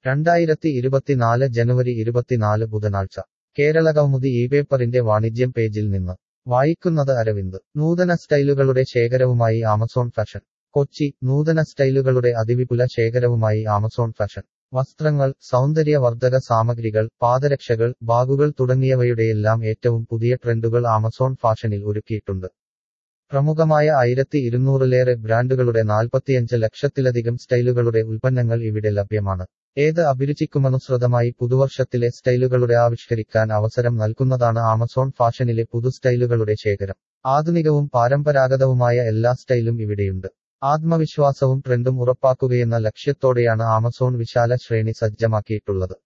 രണ്ടായിരത്തി ഇരുപത്തിനാല് ജനുവരി ഇരുപത്തിനാല് ബുധനാഴ്ച കേരള കൗമുദി ഈ പേപ്പറിന്റെ വാണിജ്യം പേജിൽ നിന്ന് വായിക്കുന്നത് അരവിന്ദ് നൂതന സ്റ്റൈലുകളുടെ ശേഖരവുമായി ആമസോൺ ഫാഷൻ കൊച്ചി നൂതന സ്റ്റൈലുകളുടെ അതിവിപുല ശേഖരവുമായി ആമസോൺ ഫാഷൻ വസ്ത്രങ്ങൾ സൗന്ദര്യവർദ്ധക സാമഗ്രികൾ പാദരക്ഷകൾ ബാഗുകൾ തുടങ്ങിയവയുടെയെല്ലാം ഏറ്റവും പുതിയ ട്രെൻഡുകൾ ആമസോൺ ഫാഷനിൽ ഒരുക്കിയിട്ടുണ്ട് പ്രമുഖമായ ആയിരത്തി ഇരുന്നൂറിലേറെ ബ്രാൻഡുകളുടെ നാൽപ്പത്തിയഞ്ച് ലക്ഷത്തിലധികം സ്റ്റൈലുകളുടെ ഉൽപ്പന്നങ്ങൾ ഇവിടെ ലഭ്യമാണ് ഏത് അഭിരുചിക്കുമനുസൃതമായി പുതുവർഷത്തിലെ സ്റ്റൈലുകളുടെ ആവിഷ്കരിക്കാൻ അവസരം നൽകുന്നതാണ് ആമസോൺ ഫാഷനിലെ പുതു സ്റ്റൈലുകളുടെ ശേഖരം ആധുനികവും പാരമ്പരാഗതവുമായ എല്ലാ സ്റ്റൈലും ഇവിടെയുണ്ട് ആത്മവിശ്വാസവും ട്രെൻഡും ഉറപ്പാക്കുകയെന്ന ലക്ഷ്യത്തോടെയാണ് ആമസോൺ വിശാല ശ്രേണി സജ്ജമാക്കിയിട്ടുള്ളത്